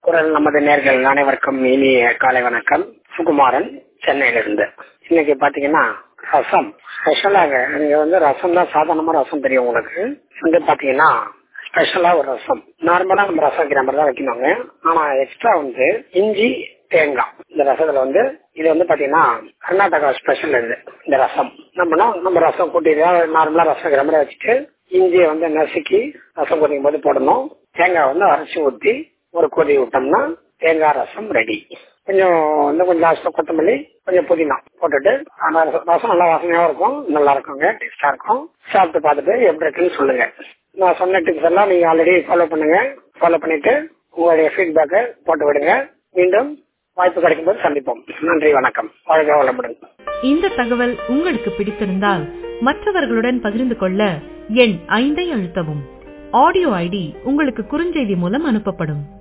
குரல் நமது நேர்கள் அனைவருக்கும் இனிய காலை வணக்கம் சுகுமாரன் சென்னையிலிருந்து இன்னைக்கு பாத்தீங்கன்னா ரசம் ஸ்பெஷலாக நீங்க வந்து ரசம் தான் சாதாரணமா ரசம் தெரியும் உங்களுக்கு வந்து பாத்தீங்கன்னா ஸ்பெஷலா ஒரு ரசம் நார்மலா நம்ம ரசம் வைக்கிற மாதிரி தான் வைக்கணுங்க ஆனா எக்ஸ்ட்ரா வந்து இஞ்சி தேங்காய் இந்த ரசத்துல வந்து இது வந்து பாத்தீங்கன்னா கர்நாடகா ஸ்பெஷல் இது இந்த ரசம் நம்மனா நம்ம ரசம் கூட்டி நார்மலா ரசம் வைக்கிற மாதிரி வச்சுட்டு இஞ்சியை வந்து நசுக்கி ரசம் கொதிக்கும் போது போடணும் தேங்காய் வந்து அரைச்சி ஊத்தி ஒரு கொதி விட்டோம்னா தேங்காய் ரசம் ரெடி கொஞ்சம் வந்து கொஞ்சம் லாஸ்ட்ல கொத்தமல்லி கொஞ்சம் புதினா போட்டுட்டு ஆனா ரசம் நல்லா வாசனையாவும் இருக்கும் நல்லா இருக்குங்க டேஸ்டா இருக்கும் சாப்பிட்டு பார்த்துட்டு எப்படி இருக்குன்னு சொல்லுங்க நான் சொன்ன டிப்ஸ் எல்லாம் நீங்க ஆல்ரெடி ஃபாலோ பண்ணுங்க ஃபாலோ பண்ணிட்டு உங்களுடைய ஃபீட்பேக்கை போட்டு விடுங்க மீண்டும் வாய்ப்பு கிடைக்கும் போது சந்திப்போம் நன்றி வணக்கம் வாழ்க வளமுடன் இந்த தகவல் உங்களுக்கு பிடித்திருந்தால் மற்றவர்களுடன் பகிர்ந்து கொள்ள எண் ஐந்தை அழுத்தவும் ஆடியோ ஐடி உங்களுக்கு குறுஞ்செய்தி மூலம் அனுப்பப்படும்